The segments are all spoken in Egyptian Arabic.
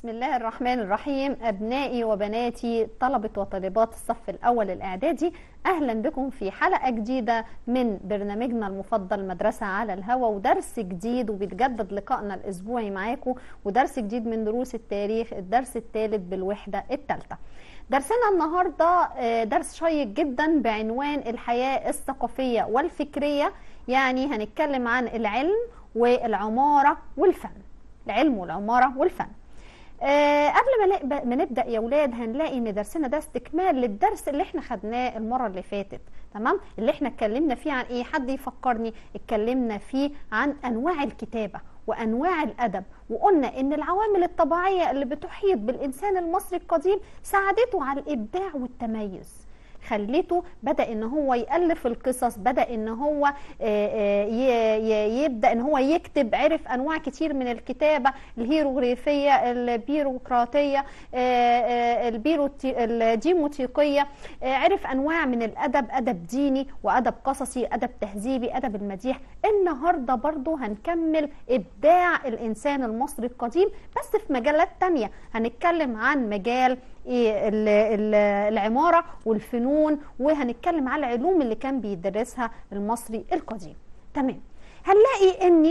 بسم الله الرحمن الرحيم أبنائي وبناتي طلبة وطالبات الصف الأول الإعدادي أهلا بكم في حلقة جديدة من برنامجنا المفضل مدرسة على الهوى ودرس جديد وبيتجدد لقائنا الأسبوعي معاكم ودرس جديد من دروس التاريخ الدرس الثالث بالوحدة الثالثة درسنا النهاردة درس شيق جدا بعنوان الحياة الثقافية والفكرية يعني هنتكلم عن العلم والعمارة والفن العلم والعمارة والفن آه قبل ما, ما نبدا يا ولاد هنلاقي ان درسنا ده استكمال للدرس اللي احنا خدناه المره اللي فاتت تمام اللي احنا اتكلمنا فيه عن ايه حد يفكرني اتكلمنا فيه عن انواع الكتابه وانواع الادب وقلنا ان العوامل الطبيعيه اللي بتحيط بالانسان المصري القديم ساعدته على الابداع والتميز خليته بدا ان هو يالف القصص بدا ان هو يبدا ان هو يكتب عرف انواع كتير من الكتابه الهيروغليفيه البيروقراطيه الديموتيقيه عرف انواع من الادب ادب ديني وادب قصصي ادب تهذيبي ادب المديح النهارده برضو هنكمل ابداع الانسان المصري القديم بس في مجالات تانية هنتكلم عن مجال العمارة والفنون وهنتكلم على العلوم اللي كان بيدرسها المصري القديم تمام هنلاقي ان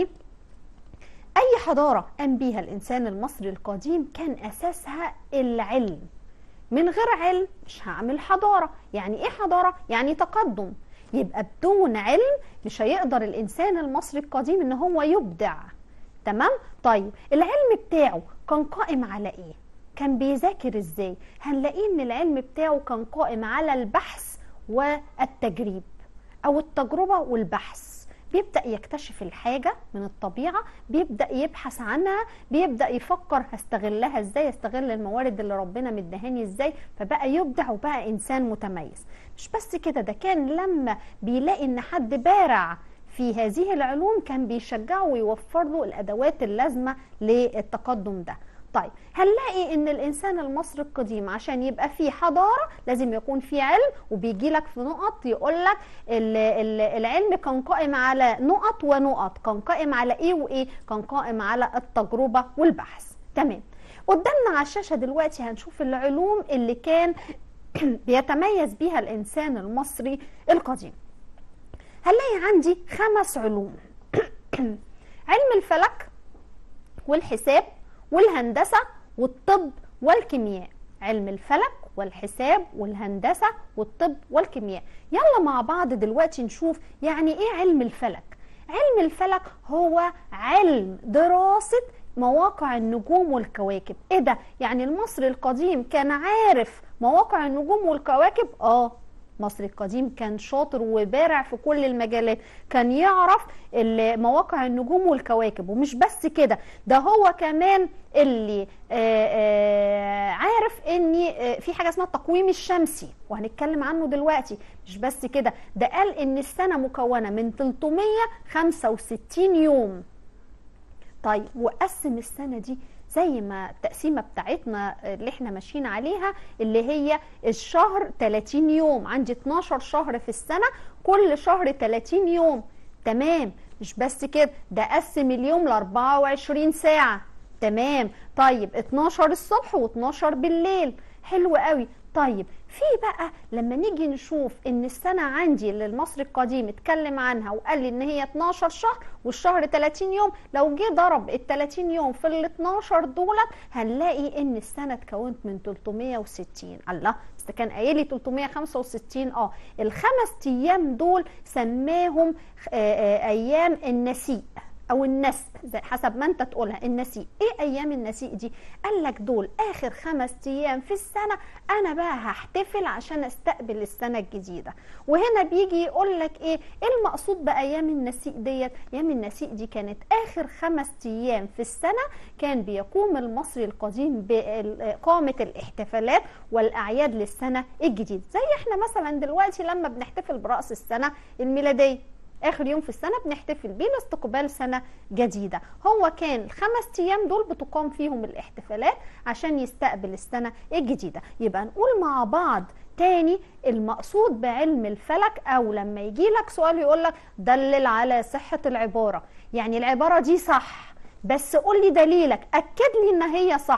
اي حضارة قام بيها الانسان المصري القديم كان اساسها العلم من غير علم مش هعمل حضارة يعني ايه حضارة يعني تقدم يبقى بدون علم مش هيقدر الانسان المصري القديم ان هو يبدع تمام طيب العلم بتاعه كان قائم على ايه كان بيذاكر ازاي هنلاقيه ان العلم بتاعه كان قائم على البحث والتجريب او التجربه والبحث بيبدا يكتشف الحاجه من الطبيعه بيبدا يبحث عنها بيبدا يفكر هستغلها ازاي استغل الموارد اللي ربنا مدهاني ازاي فبقى يبدع وبقى انسان متميز مش بس كده ده كان لما بيلاقي ان حد بارع في هذه العلوم كان بيشجعه ويوفر له الادوات اللازمه للتقدم ده طيب هنلاقي ان الانسان المصري القديم عشان يبقى فيه حضاره لازم يكون فيه علم وبيجي لك في نقط يقول لك العلم كان قائم على نقط ونقط كان قائم على ايه وايه كان قائم على التجربه والبحث تمام قدامنا على الشاشه دلوقتي هنشوف العلوم اللي كان بيتميز بيها الانسان المصري القديم هنلاقي عندي خمس علوم علم الفلك والحساب والهندسة والطب والكيمياء علم الفلك والحساب والهندسة والطب والكيمياء يلا مع بعض دلوقتي نشوف يعني ايه علم الفلك علم الفلك هو علم دراسة مواقع النجوم والكواكب ايه ده يعني المصري القديم كان عارف مواقع النجوم والكواكب اه مصر القديم كان شاطر وبارع في كل المجالات كان يعرف مواقع النجوم والكواكب ومش بس كده ده هو كمان اللي آآ آآ عارف ان في حاجه اسمها التقويم الشمسي وهنتكلم عنه دلوقتي مش بس كده ده قال ان السنه مكونه من 365 يوم طيب وقسم السنه دي زي ما التقسيمه بتاعتنا اللي احنا ماشيين عليها اللي هي الشهر 30 يوم عندي 12 شهر في السنه كل شهر 30 يوم تمام مش بس كده ده قسم اليوم ل 24 ساعه تمام طيب 12 الصبح و12 بالليل حلو قوي طيب في بقى لما نيجي نشوف ان السنه عندي اللي المصري القديم اتكلم عنها وقال لي ان هي 12 شهر والشهر 30 يوم لو جه ضرب ال 30 يوم في ال 12 دولت هنلاقي ان السنه اتكونت من 360 الله بس كان قايل لي 365 اه الخمس ايام دول سماهم ايام النسيء او النسق حسب ما انت تقولها النسيء ايه ايام النسيء دي قال لك دول اخر خمس ايام في السنه انا بقى هحتفل عشان استقبل السنه الجديده وهنا بيجي يقول لك ايه ايه المقصود بايام النسيء ديت ايام النسيء دي كانت اخر خمس ايام في السنه كان بيقوم المصري القديم باقامه الاحتفالات والاعياد للسنه الجديده زي احنا مثلا دلوقتي لما بنحتفل براس السنه الميلاديه اخر يوم في السنه بنحتفل بيه لاستقبال سنه جديده هو كان الخمس ايام دول بتقام فيهم الاحتفالات عشان يستقبل السنه الجديده يبقى نقول مع بعض تاني المقصود بعلم الفلك او لما يجي لك سؤال يقول لك دلل على صحه العباره يعني العباره دي صح بس قول لي دليلك اكد لي ان هي صح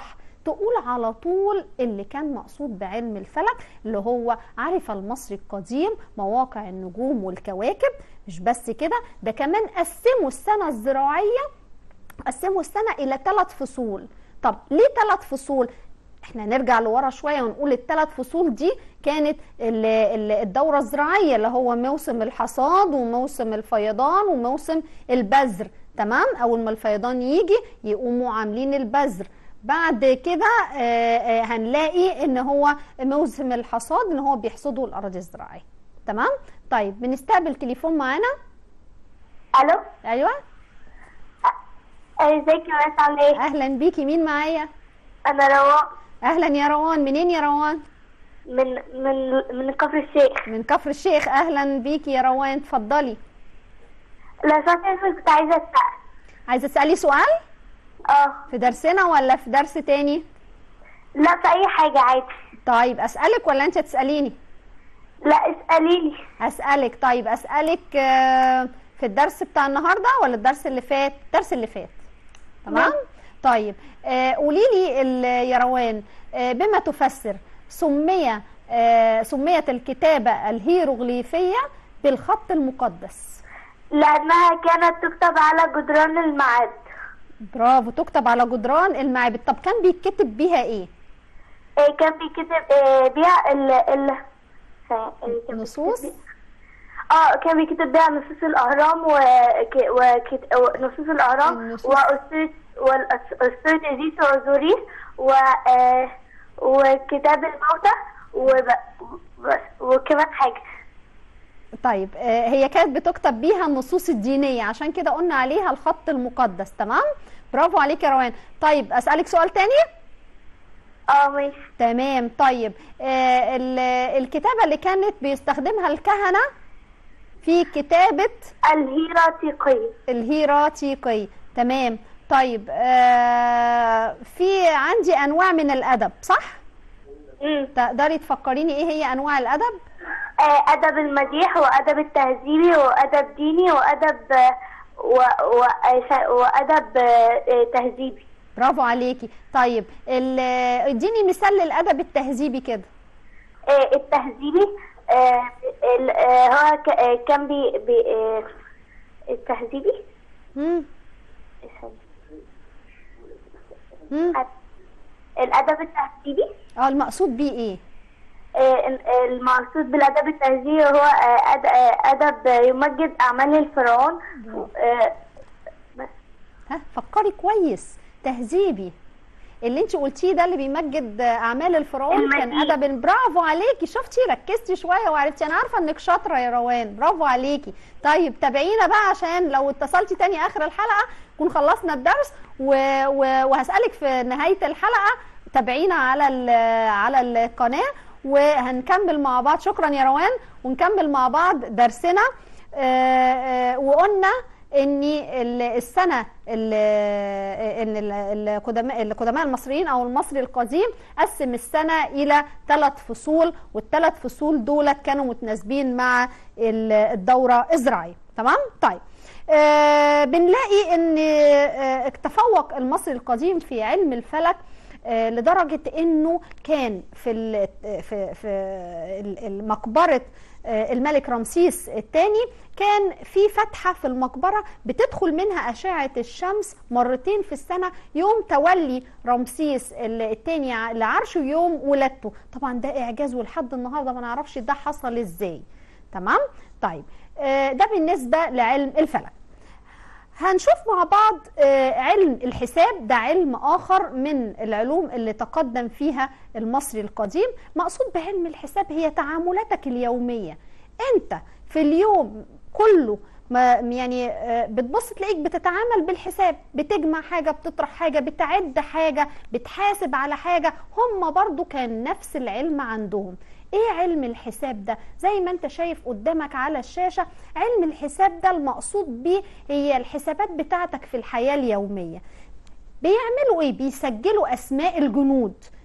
تقول على طول اللي كان مقصود بعلم الفلك اللي هو عرف المصري القديم مواقع النجوم والكواكب مش بس كده ده كمان قسموا السنة الزراعية قسموا السنة إلى ثلاث فصول طب ليه ثلاث فصول؟ احنا نرجع لورا شويه ونقول الثلاث فصول دي كانت ال- ال- الدوره الزراعيه اللي هو موسم الحصاد وموسم الفيضان وموسم البذر تمام اول ما الفيضان يجي يقوموا عاملين البذر بعد كده آه، آه، هنلاقي ان هو موسم الحصاد ان هو بيحصدوا الاراضي الزراعيه تمام طيب بنستقبل تليفون معانا الو ايوه ازيك يا مس عامله ايه اهلا بيكي مين معايا انا رواق اهلا يا روان منين يا روان من من من كفر الشيخ من كفر الشيخ اهلا بيكي يا روان اتفضلي لا فاكر كنت عايزه اسال عايزه تسالي سؤال اه في درسنا ولا في درس تاني لا في اي حاجه عادي طيب اسالك ولا انت تساليني لا اساليني اسالك طيب اسالك آه، في الدرس بتاع النهارده ولا الدرس اللي فات الدرس اللي فات تمام نعم. طيب قولي لي يا روان آه، بما تفسر سمي آه، سميت الكتابه الهيروغليفيه بالخط المقدس لانها كانت تكتب على جدران المعاد برافو تكتب على جدران المعابد طب كان بيتكتب بيها ايه إيه كان بيكتب إيه بيها ال ال ثانية، اللي كان نصوص؟ بيكتب بيها- اه كان بيكتب بيها نصوص الاهرام وك... وكت... ونصوص الاهرام النصوص. واسطوره والاسطوره ازيس وازوريس و آه، وكتاب الموتى وب... بس وكمان حاجه طيب آه، هي كانت بتكتب بيها النصوص الدينية عشان كده قلنا عليها الخط المقدس تمام برافو عليك يا روان طيب أسألك سؤال تاني اه ماشي تمام طيب آه، ال- الكتابة اللي كانت بيستخدمها الكهنة في كتابة الهيراتيقية الهيراتيقي تمام طيب آه، في عندي أنواع من الأدب صح؟ مم. تقدري تفكريني إيه هي أنواع الأدب؟ آه، أدب المديح وأدب التهذيبي وأدب ديني وأدب آه، و... و... آه، وأدب آه، آه، تهذيبي برافو عليكي طيب ال- اديني مثال للأدب التهذيبي كده آه، التهذيبي آه، ال- آه، هو ك- آه، كان بي, بي آه، التهذيبي مم. مم. الأدب التهذيبي اه المقصود بيه ايه آه، ال- المقصود بالأدب التهذيبي هو آه، أد- آه، أدب يمجد أعمال الفرعون آه، بس ها فكري كويس تهذيبي اللي انت قلتيه ده اللي بيمجد اعمال الفرعون كان المجيد. ادب برافو عليكي شفتي ركزتي شويه وعرفتي انا عارفه انك شاطره يا روان برافو عليكي طيب تابعينا بقى عشان لو اتصلتي تاني اخر الحلقه نكون خلصنا الدرس و... و... وهسالك في نهايه الحلقه تابعينا على ال... على القناه وهنكمل مع بعض شكرا يا روان ونكمل مع بعض درسنا آه، آه، وقلنا ان ال- السنه ال- ان ال- القدماء القدماء المصريين او المصري القديم قسم السنه الى ثلاث فصول والثلاث فصول دولت كانوا متناسبين مع ال- الدوره الزراعيه تمام طيب آه بنلاقي ان آه تفوق المصري القديم في علم الفلك آه، لدرجه انه كان في ال- في في ال- ال- مقبره آه، الملك رمسيس الثاني كان في فتحه في المقبره بتدخل منها اشعه الشمس مرتين في السنه يوم تولي رمسيس الثاني لعرشه يوم ولادته طبعا ده اعجاز ولحد النهارده ما نعرفش ده حصل ازاي تمام طيب آه، ده بالنسبه لعلم الفلك هنشوف مع بعض آه، علم الحساب ده علم آخر من العلوم اللي تقدم فيها المصري القديم مقصود بعلم الحساب هي تعاملاتك اليومية انت في اليوم كله ما يعني آه، بتبص تلاقيك بتتعامل بالحساب بتجمع حاجة بتطرح حاجة بتعد حاجة بتحاسب على حاجة هم برضو كان نفس العلم عندهم ايه علم الحساب ده زي ما انت شايف قدامك على الشاشة علم الحساب ده المقصود بيه هي الحسابات بتاعتك في الحياة اليومية بيعملوا ايه بيسجلوا اسماء الجنود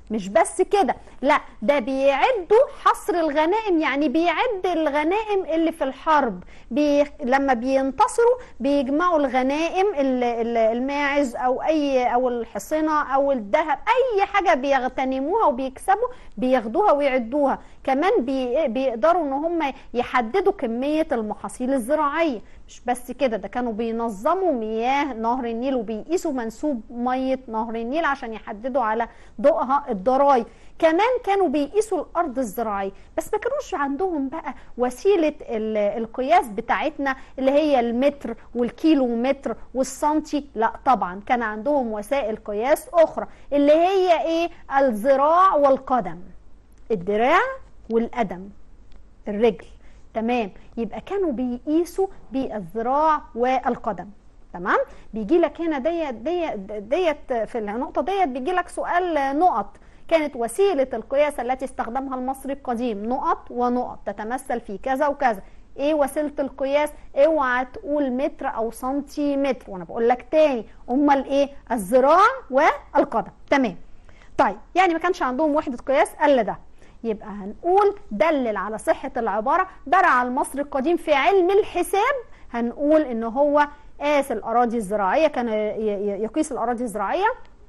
مش بس كده لا ده بيعدوا حصر الغنائم يعني بيعد الغنائم اللي في الحرب بي لما بينتصروا بيجمعوا الغنائم ال- ال- الماعز او اي او الحصنه او الذهب اي حاجه بيغتنموها وبيكسبوا بياخدوها ويعدوها كمان بي بيقدروا ان هم يحددوا كميه المحاصيل الزراعيه مش بس كده ده كانوا بينظموا مياه نهر النيل وبيقيسوا منسوب ميه نهر النيل عشان يحددوا على ضوءها الضراي كمان كانوا بيقيسوا الارض الزراعيه بس ما كانوش عندهم بقى وسيله ال- القياس بتاعتنا اللي هي المتر والكيلو متر والسنتي لا طبعا كان عندهم وسائل قياس اخرى اللي هي ايه الذراع والقدم الدراع والقدم الرجل تمام يبقى كانوا بيقيسوا بالذراع والقدم تمام بيجي لك هنا ديت ديت ديت في النقطه ديت بيجي لك سؤال نقط كانت وسيله القياس التي استخدمها المصري القديم نقط ونقط تتمثل في كذا وكذا ايه وسيله القياس اوعى تقول متر او سنتيمتر وانا بقول لك تاني امال ايه الذراع والقدم تمام طيب يعني ما كانش عندهم وحده قياس الا ده يبقى هنقول دلل على صحة العبارة برع المصري القديم في علم الحساب هنقول ان هو قاس الأراضي الزراعية كان ي- ي- يقيس الأراضي الزراعية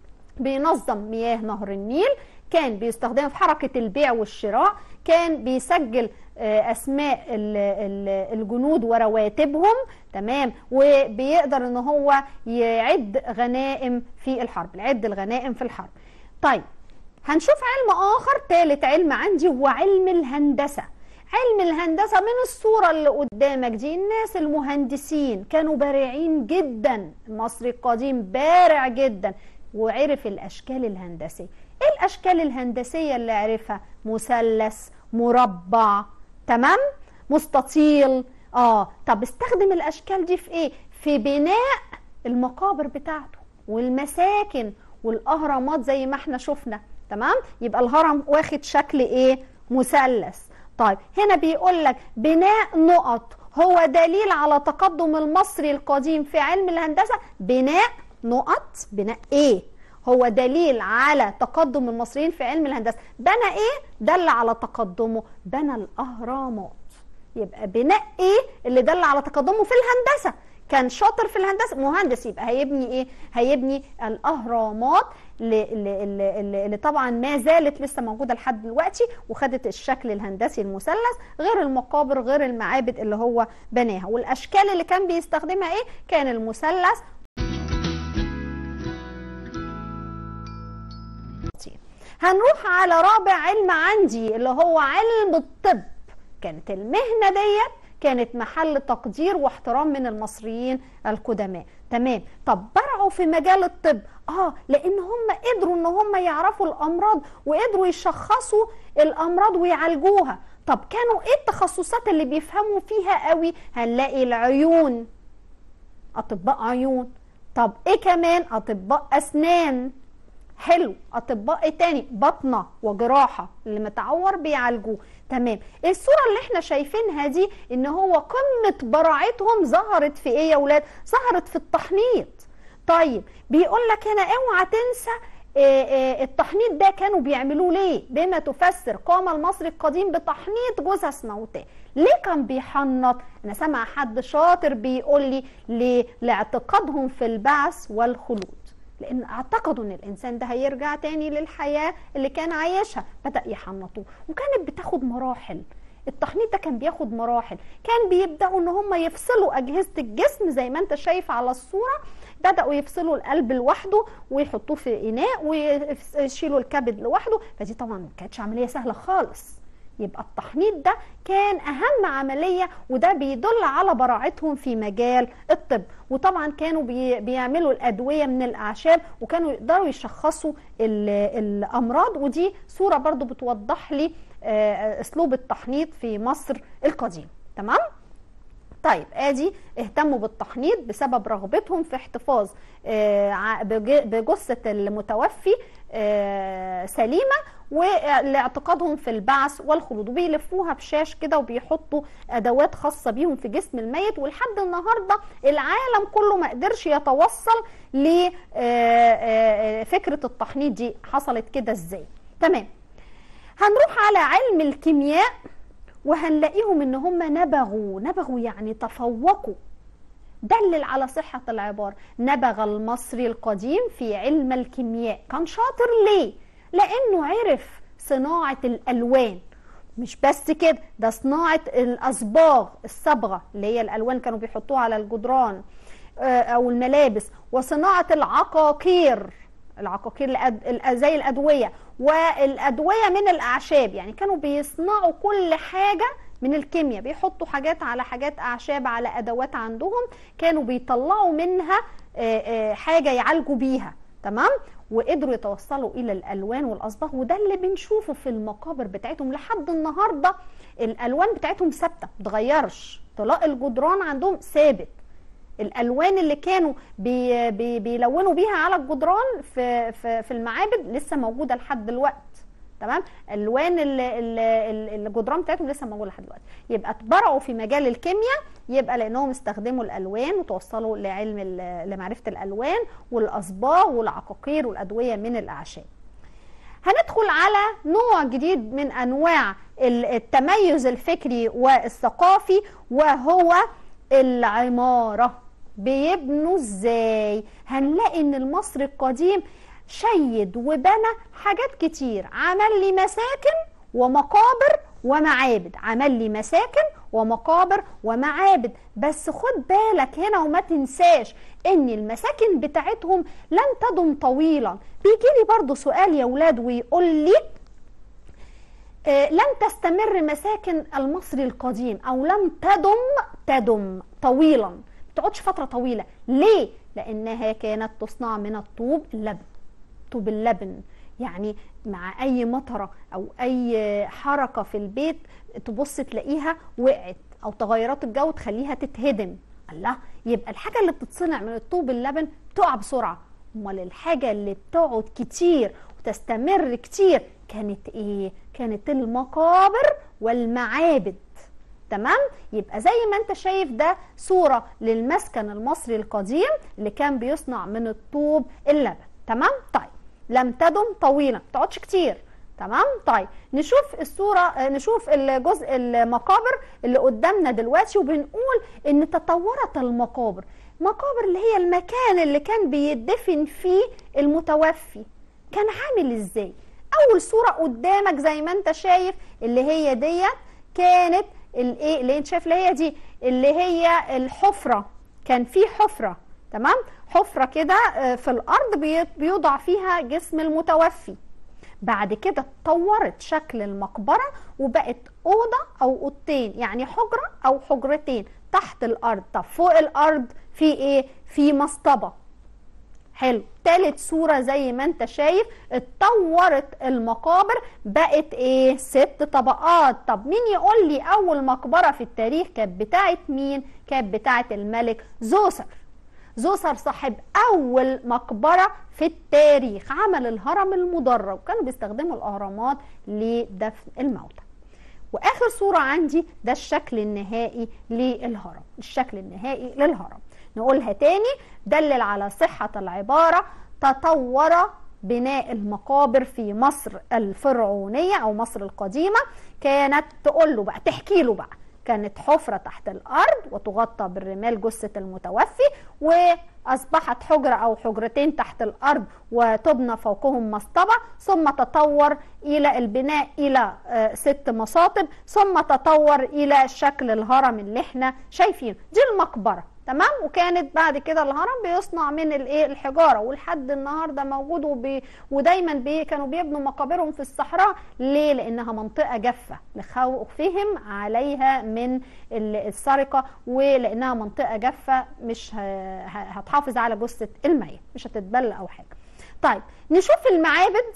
بينظم مياه نهر النيل كان بيستخدمها في حركة البيع والشراء كان بيسجل آه، أسماء ال- ال- الجنود ورواتبهم تمام وبيقدر ان هو يعد غنائم في الحرب يعد الغنائم في الحرب طيب هنشوف علم آخر ثالث علم عندي هو علم الهندسة علم الهندسة من الصورة اللي قدامك دي الناس المهندسين كانوا بارعين جدا المصري القديم بارع جدا وعرف الأشكال الهندسية ايه الأشكال الهندسية اللي عرفها مثلث مربع تمام مستطيل اه طب استخدم الأشكال دي في ايه في بناء المقابر بتاعته والمساكن والاهرامات زي ما احنا شفنا تمام يبقى الهرم واخد شكل ايه مثلث طيب هنا بيقول لك بناء نقط هو دليل على تقدم المصري القديم في علم الهندسه بناء نقط بناء ايه هو دليل على تقدم المصريين في علم الهندسه بنى ايه دل على تقدمه بنى الاهرامات يبقى بناء ايه اللي دل على تقدمه في الهندسه كان شاطر في الهندسه مهندس يبقى هيبني ايه هيبني الاهرامات اللي, اللي, اللي, اللي طبعا ما زالت لسه موجوده لحد دلوقتي وخدت الشكل الهندسي المثلث غير المقابر غير المعابد اللي هو بناها والاشكال اللي كان بيستخدمها ايه كان المثلث هنروح على رابع علم عندي اللي هو علم الطب كانت المهنة ديت كانت محل تقدير واحترام من المصريين القدماء تمام طب برعوا في مجال الطب اه لان هم قدروا ان هم يعرفوا الامراض وقدروا يشخصوا الامراض ويعالجوها طب كانوا ايه التخصصات اللي بيفهموا فيها قوي هنلاقي العيون اطباء عيون طب ايه كمان اطباء اسنان حلو اطباء ايه تاني بطنه وجراحه اللي متعور بيعالجوه تمام الصوره اللي احنا شايفينها دي ان هو قمه براعتهم ظهرت في ايه يا ولاد ظهرت في التحنيط طيب بيقول لك هنا اوعى تنسى آه، آه، التحنيط ده كانوا بيعملوه ليه بما تفسر قام المصري القديم بتحنيط جثث موتاه ليه كان بيحنط انا سامع حد شاطر بيقول لي ليه لاعتقادهم في البعث والخلود لان اعتقدوا ان الانسان ده هيرجع تاني للحياه اللي كان عايشها بدا يحنطوه وكانت بتاخد مراحل التحنيط ده كان بياخد مراحل كان بيبداوا ان هم يفصلوا اجهزه الجسم زي ما انت شايف على الصوره بداوا يفصلوا القلب لوحده ويحطوه في اناء ويشيلوا الكبد لوحده فدي طبعا ما كانتش عمليه سهله خالص يبقى التحنيط ده كان اهم عمليه وده بيدل على براعتهم في مجال الطب وطبعا كانوا بي بيعملوا الادويه من الاعشاب وكانوا يقدروا يشخصوا ال- الامراض ودي صوره برضو بتوضح لي آه، اسلوب التحنيط في مصر القديم تمام طيب ادي اهتموا بالتحنيط بسبب رغبتهم في احتفاظ آه، ع- بج- بجثه المتوفي آه، سليمه ولاعتقادهم في البعث والخلود وبيلفوها بشاش كده وبيحطوا ادوات خاصه بيهم في جسم الميت ولحد النهارده العالم كله ما قدرش يتوصل لفكره التحنيط دي حصلت كده ازاي تمام هنروح على علم الكيمياء وهنلاقيهم ان هم نبغوا نبغوا يعني تفوقوا دلل على صحة العبارة نبغ المصري القديم في علم الكيمياء كان شاطر ليه؟ لأنه عرف صناعة الألوان مش بس كده ده صناعة الأصباغ الصبغة اللي هي الألوان كانوا بيحطوها على الجدران آه، أو الملابس وصناعة العقاقير العقاقير الأد- زي الأدوية والأدوية من الأعشاب يعني كانوا بيصنعوا كل حاجة من الكيمياء بيحطوا حاجات على حاجات أعشاب على أدوات عندهم كانوا بيطلعوا منها آه، آه، حاجة يعالجوا بيها تمام وقدروا يتوصلوا الى الالوان والاصباغ وده اللي بنشوفه في المقابر بتاعتهم لحد النهارده الالوان بتاعتهم ثابته متغيرش طلاء الجدران عندهم ثابت الالوان اللي كانوا بي بي بيلونوا بيها على الجدران في في في المعابد لسه موجوده لحد دلوقتي تمام الوان ال- ال- ال- الجدران بتاعتهم لسه موجوده لحد دلوقتي يبقى اتبرعوا في مجال الكيمياء يبقى لانهم استخدموا الالوان وتوصلوا لعلم ال- لمعرفه الالوان والاصباغ والعقاقير والادويه من الاعشاب هندخل على نوع جديد من انواع ال- التميز الفكري والثقافي وهو العماره بيبنوا ازاي هنلاقي ان المصري القديم شيد وبنى حاجات كتير عمل لي مساكن ومقابر ومعابد عمل لي مساكن ومقابر ومعابد بس خد بالك هنا وما تنساش ان المساكن بتاعتهم لن تدم طويلا بيجي لي برضو سؤال يا ولاد ويقول لي آه، لم تستمر مساكن المصري القديم او لم تدم تدم طويلا ما تقعدش فتره طويله ليه لانها كانت تصنع من الطوب اللبن طوب اللبن يعني مع اي مطره او اي حركه في البيت تبص تلاقيها وقعت او تغيرات الجو تخليها تتهدم الله يبقى الحاجه اللي بتتصنع من الطوب اللبن تقع بسرعه امال الحاجه اللي بتقعد كتير وتستمر كتير كانت ايه كانت المقابر والمعابد تمام يبقى زي ما انت شايف ده صورة للمسكن المصري القديم اللي كان بيصنع من الطوب اللبن تمام طيب لم تدم طويلا ما تقعدش كتير تمام طيب نشوف الصورة آه، نشوف الجزء المقابر اللي قدامنا دلوقتي وبنقول ان تطورت المقابر مقابر اللي هي المكان اللي كان بيدفن فيه المتوفي كان عامل ازاي اول صورة قدامك زي ما انت شايف اللي هي ديت كانت الايه اللي انت شايف اللي هي دي اللي هي الحفرة كان في حفرة تمام حفرة كده آه، في الارض بي- بيوضع فيها جسم المتوفي بعد كده اتطورت شكل المقبرة وبقت أوضة أو أوضتين يعني حجرة أو حجرتين تحت الأرض طب فوق الأرض في إيه؟ في مصطبة حلو تالت صورة زي ما انت شايف اتطورت المقابر بقت ايه ست طبقات طب مين يقول لي اول مقبرة في التاريخ كانت بتاعت مين كانت بتاعت الملك زوسر زوسر صاحب اول مقبرة في التاريخ عمل الهرم المدرج كانوا بيستخدموا الاهرامات لدفن الموتى واخر صورة عندي ده الشكل النهائي للهرم الشكل النهائي للهرم نقولها تاني دلل على صحة العبارة تطور بناء المقابر في مصر الفرعونية أو مصر القديمة كانت تقول له بقى تحكي له بقى كانت حفرة تحت الأرض وتغطى بالرمال جثة المتوفي وأصبحت حجرة أو حجرتين تحت الأرض وتبنى فوقهم مصطبة ثم تطور إلى البناء إلى آه، ست مصاطب ثم تطور إلى شكل الهرم اللي احنا شايفينه دي المقبرة تمام وكانت بعد كده الهرم بيصنع من الايه الحجاره ولحد النهارده موجود وبي ودايما بي كانوا بيبنوا مقابرهم في الصحراء ليه لانها منطقه جافه لخوفهم عليها من ال- السرقه ولانها منطقه جافه مش ه- ه- هتحافظ على جثه الميت مش هتتبل او حاجه طيب نشوف المعابد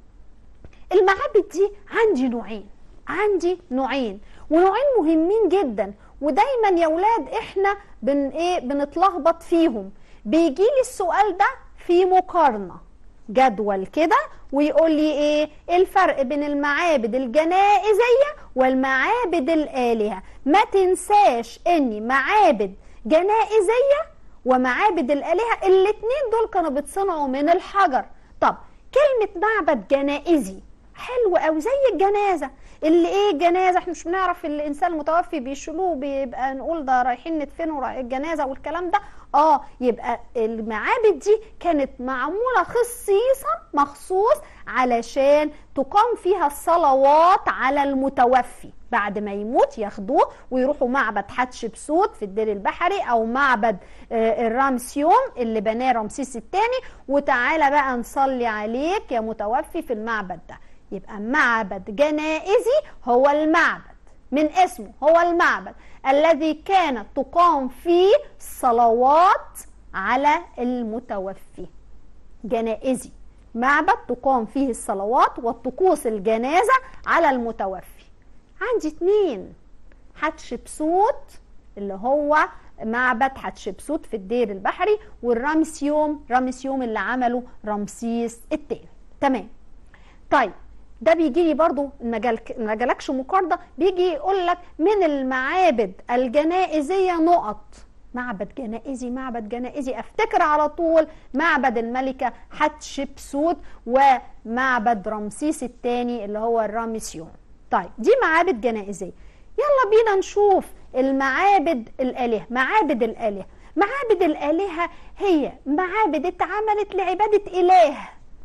المعابد دي عندي نوعين عندي نوعين ونوعين مهمين جدا ودايما يا ولاد احنا بن ايه بنتلخبط فيهم بيجي لي السؤال ده في مقارنه جدول كده ويقول لي ايه الفرق بين المعابد الجنائزيه والمعابد الالهه ما تنساش ان معابد جنائزيه ومعابد الالهه الاتنين دول كانوا بيتصنعوا من الحجر طب كلمه معبد جنائزي حلو قوي زي الجنازه اللي ايه الجنازه احنا مش بنعرف الانسان المتوفي بيشيلوه بيبقى نقول ده رايحين ندفنه رايح الجنازه والكلام ده اه يبقى المعابد دي كانت معموله خصيصا مخصوص علشان تقام فيها الصلوات على المتوفي بعد ما يموت ياخدوه ويروحوا معبد حتشبسوت في الدير البحري او معبد آه، الرامسيوم اللي بناه رمسيس الثاني وتعالى بقى نصلي عليك يا متوفي في المعبد ده يبقى معبد جنائزي هو المعبد من اسمه هو المعبد الذي كانت تقام فيه صلوات على المتوفي جنائزي معبد تقام فيه الصلوات والطقوس الجنازة على المتوفي عندي اتنين حتشبسوت اللي هو معبد حتشبسوت في الدير البحري والرامسيوم رامسيوم اللي عمله رمسيس الثاني تمام طيب ده بيجي لي برضو ما جالك- ما جالكش مقارنه بيجي يقول لك من المعابد الجنائزيه نقط معبد جنائزي معبد جنائزي افتكر على طول معبد الملكه حتشبسوت ومعبد رمسيس الثاني اللي هو الرامسيوم طيب دي معابد جنائزيه يلا بينا نشوف المعابد الالهه معابد الالهه معابد الالهه هي معابد اتعملت لعباده اله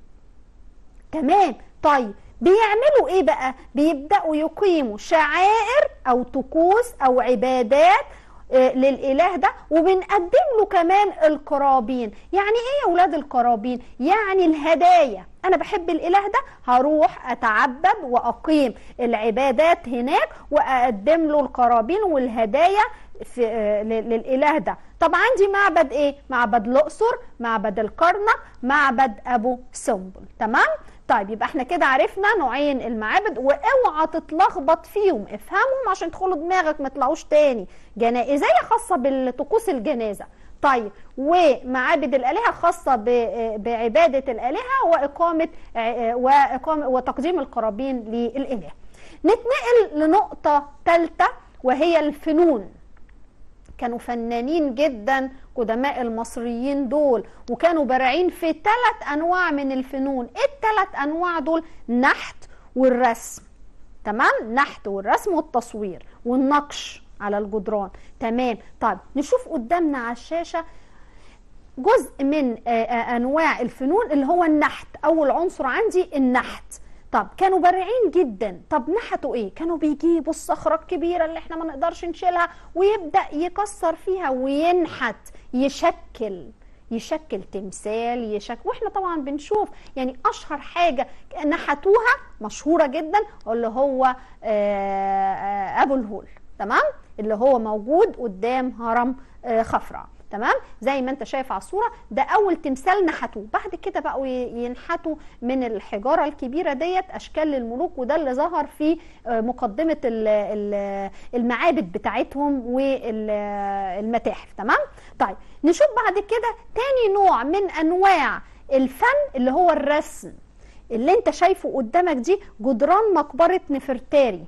تمام طيب بيعملوا ايه بقى بيبداوا يقيموا شعائر او طقوس او عبادات آه، للاله ده وبنقدم له كمان القرابين يعني ايه يا اولاد القرابين يعني الهدايا انا بحب الاله ده هروح اتعبد واقيم العبادات هناك واقدم له القرابين والهدايا في آه، ل- للاله ده طب عندي معبد ايه معبد الاقصر معبد الكرنك معبد ابو سمبل تمام طيب يبقى احنا كده عرفنا نوعين المعابد واوعى تتلخبط فيهم افهمهم عشان تدخلوا دماغك ما يطلعوش تاني جنائزيه خاصه بالطقوس الجنازه طيب ومعابد الالهه خاصه ب- بعباده الالهه واقامه واقامه وتقديم القرابين للاله نتنقل لنقطه ثالثه وهي الفنون كانوا فنانين جدا قدماء المصريين دول وكانوا بارعين في ثلاث انواع من الفنون ايه الثلاث انواع دول نحت والرسم تمام نحت والرسم والتصوير والنقش على الجدران تمام طيب نشوف قدامنا على الشاشه جزء من آه، آه، انواع الفنون اللي هو النحت اول عنصر عندي النحت طب كانوا بارعين جدا طب نحتوا ايه كانوا بيجيبوا الصخره الكبيره اللي احنا ما نقدرش نشيلها ويبدا يكسر فيها وينحت يشكل يشكل تمثال يشكل واحنا طبعا بنشوف يعني اشهر حاجه نحتوها مشهوره جدا اللي هو آه، آه، ابو الهول تمام اللي هو موجود قدام هرم آه، خفرع تمام زي ما انت شايف على الصوره ده اول تمثال نحتوه بعد كده بقوا ي- ينحتوا من الحجاره الكبيره ديت اشكال للملوك وده اللي ظهر في آه، مقدمه ال- ال- المعابد بتاعتهم والمتاحف تمام طيب نشوف بعد كده تاني نوع من انواع الفن اللي هو الرسم اللي انت شايفه قدامك دي جدران مقبره نفرتاري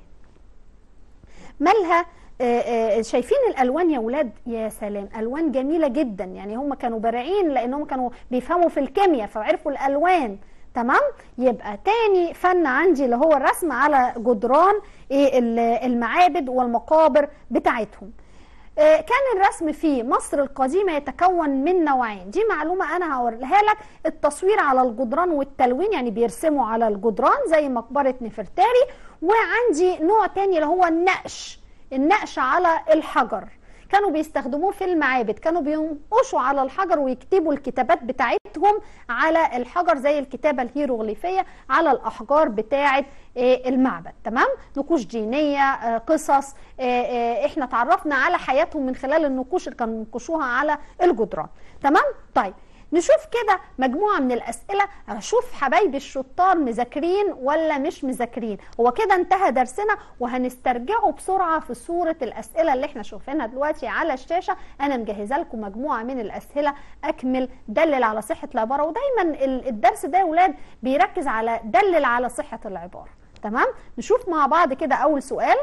مالها آه، آه، شايفين الالوان يا ولاد يا سلام الوان جميله جدا يعني هم كانوا بارعين لانهم كانوا بيفهموا في الكيمياء فعرفوا الالوان تمام يبقى تاني فن عندي اللي هو الرسم على جدران إيه ال- المعابد والمقابر بتاعتهم آه، كان الرسم في مصر القديمة يتكون من نوعين دي معلومة أنا هوريها لك التصوير على الجدران والتلوين يعني بيرسموا على الجدران زي مقبرة نفرتاري وعندي نوع تاني اللي هو النقش النقش على الحجر كانوا بيستخدموه في المعابد كانوا بينقشوا على الحجر ويكتبوا الكتابات بتاعتهم على الحجر زي الكتابة الهيروغليفية على الأحجار بتاعة آه، المعبد تمام نقوش دينية آه، قصص آه، آه، احنا تعرفنا على حياتهم من خلال النقوش اللي كانوا ينقشوها على الجدران تمام طيب نشوف كده مجموعة من الأسئلة أشوف حبايبي الشطار مذاكرين ولا مش مذاكرين هو كده انتهى درسنا وهنسترجعه بسرعة في صورة الأسئلة اللي احنا شايفينها دلوقتي على الشاشة أنا مجهزة لكم مجموعة من الأسئلة أكمل دلل على صحة العبارة ودايما ال- الدرس ده يا ولاد بيركز على دلل على صحة العبارة تمام نشوف مع بعض كده أول سؤال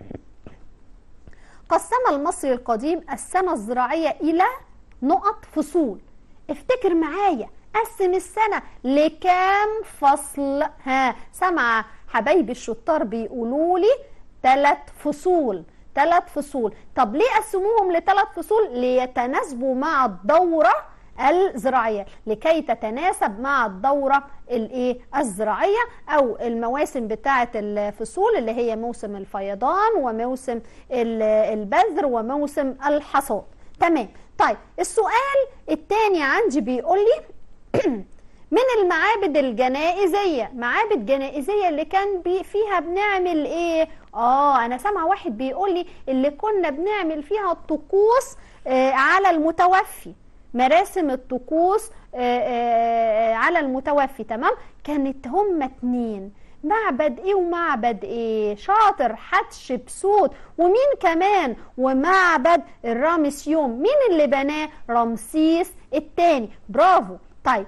قسم المصري القديم السنة الزراعية إلى نقط فصول افتكر معايا قسم السنة لكام فصل ها سمع حبايبي الشطار بيقولوا لي ثلاث فصول ثلاث فصول طب ليه قسموهم لثلاث فصول ليتناسبوا مع الدورة الزراعية لكي تتناسب مع الدورة الايه الزراعية او المواسم بتاعة الفصول اللي هي موسم الفيضان وموسم البذر وموسم الحصاد تمام طيب السؤال الثاني عندي بيقول لي من المعابد الجنائزية معابد جنائزية اللي كان بي فيها بنعمل ايه اه انا سامع واحد بيقول لي اللي كنا بنعمل فيها الطقوس آه على المتوفي مراسم الطقوس آه آه على المتوفي تمام كانت هما اتنين معبد ايه ومعبد ايه شاطر حتشبسوت ومين كمان ومعبد الرامسيوم مين اللي بناه رمسيس الثاني برافو طيب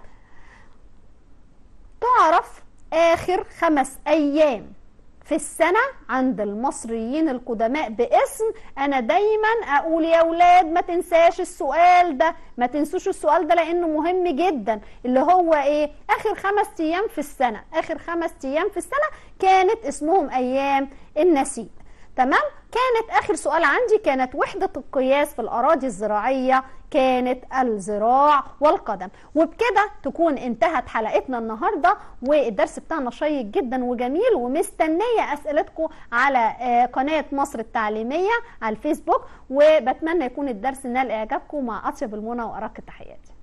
تعرف اخر خمس ايام في السنة عند المصريين القدماء باسم أنا دايما أقول يا أولاد ما تنساش السؤال ده ما تنسوش السؤال ده لأنه مهم جدا اللي هو إيه آخر خمس أيام في السنة آخر خمس أيام في السنة كانت اسمهم أيام النسيء تمام كانت اخر سؤال عندي كانت وحده القياس في الاراضي الزراعيه كانت الزراع والقدم وبكده تكون انتهت حلقتنا النهارده والدرس بتاعنا شيق جدا وجميل ومستنيه اسئلتكم على قناه مصر التعليميه على الفيسبوك وبتمنى يكون الدرس نال اعجابكم مع اطيب المنى وارق التحيات